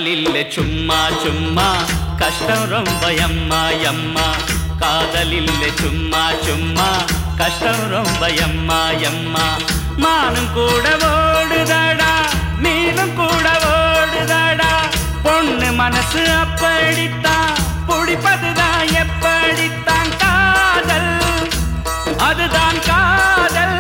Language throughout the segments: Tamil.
காதலில்ல சும்மா சும்மா கஷ்டம் ரொம்ப எம்மா எம்மா காதலில்ல சும்மா சும்மா கஷ்டம் ரொம்ப எம்மா எம்மா மானும் கூட ஓடுதடா மீனும் கூட ஓடுதடா பொண்ணு மனசு அப்படித்தான் பிடிப்பதுதான் எப்படித்தான் காதல் அதுதான் காதல்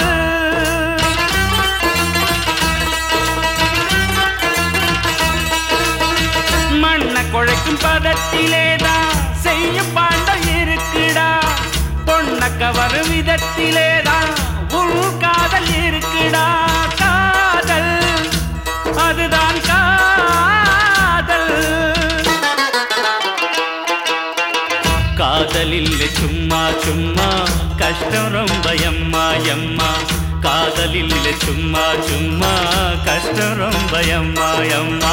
மண்ண குழைக்கும் பதத்திலேதான் செய்யும் பாண்டம் இருக்குடா பொண்ண கவரும் விதத்திலேதான் உள் காதல் இருக்குடா காதல் அதுதான் காதல் காதலில் சும்மா சும்மா கஷ்டம் ரொம்ப எம்மா எம்மா காதலில் சும்மா சும்மா கஷ்டம் ரொம்ப எம்மா எம்மா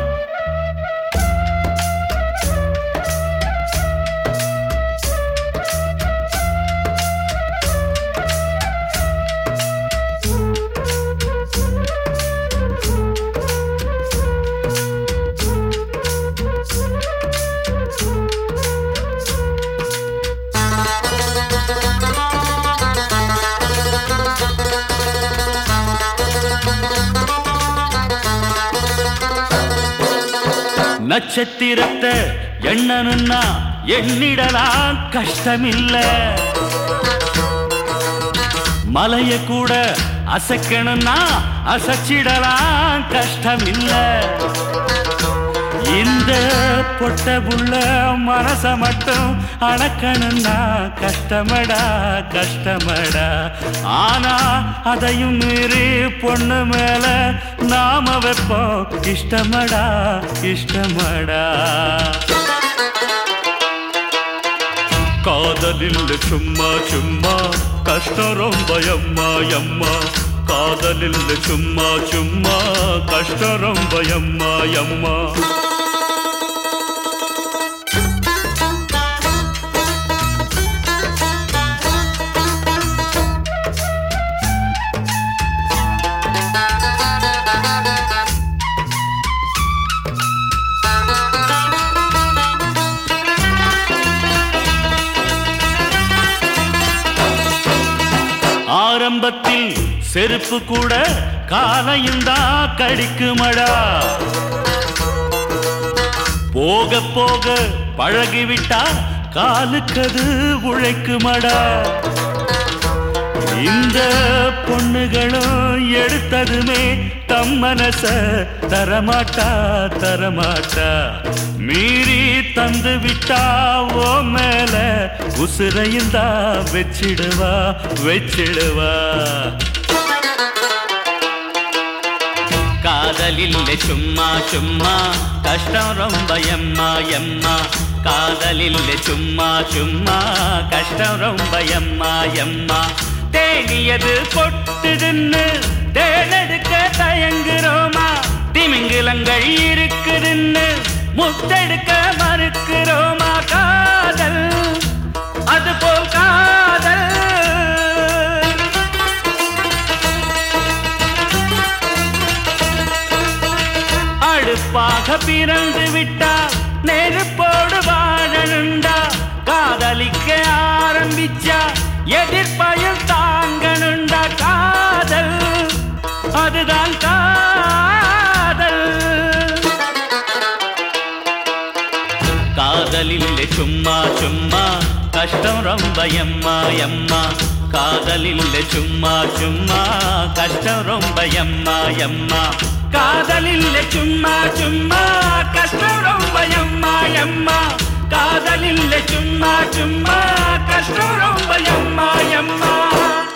நட்சத்திரத்தை எண்ணணும்னா எண்ணிடலாம் கஷ்டமில்ல மலைய கூட அசைக்கணும்னா அசைச்சிடலாம் கஷ்டமில்ல இந்த பொட்ட புள்ள மனச மட்டும் அடக்கணும்னா கஷ்டமடா கஷ்டமடா ஆனா அதையும் மீறி பொண்ணு மேல நாம வைப்போம் இஷ்டமடா இஷ்டமடா காதலில் சும்மா சும்மா கஷ்டம் ரொம்ப எம்மா எம்மா காதலில் சும்மா சும்மா கஷ்டம் ரொம்ப எம்மா எம்மா ஆரம்பத்தில் செருப்பு கூட காலையும் தான் கடிக்குமடா போக போக பழகிவிட்டா காலுக்கது உழைக்குமடா இந்த பொண்ணுகளும் எடுத்ததுமே தம் மனச தரமாட்டா தரமாட்டா மீறி தந்து விட்டா ஓ மேல உசுரையும் தான் வச்சிடுவா வச்சிடுவா காதலில் சும்மா சும்மா கஷ்டம் ரொம்ப எம்மா எம்மா காதலில் சும்மா சும்மா கஷ்டம் ரொம்ப எம்மா எம்மா தேனியது கொட்டுதுன்னு தேனெடுக்க தயங்குறோமா திமிங்கிலங்கள் இருக்குதுன்னு முத்தெடுக்க மறுக்கிறோமா காதல் அதுபோல் காதல் அடுப்பாக பிறந்து விட்டா நெருப்போடு வாழணுண்டா காதலிக்க ஆரம்பிச்சா எதிர்ப்பயம் தாங்கணுண்டா காதல் அதுதான் காதல் காதலில் சும்மா சும்மா கஷ்டம் ரொம்ப எம்மா எம்மா காதலில் சும்மா சும்மா கஷ்டம் ரொம்ப எம்மா எம்மா காதலில் சும்மா சும்மா கஷ்டம் ரொம்ப எம்மா எம்மா காதலில் சும்மா சும்மா கஷ்டம் ரொம்ப எம்மா எம்மா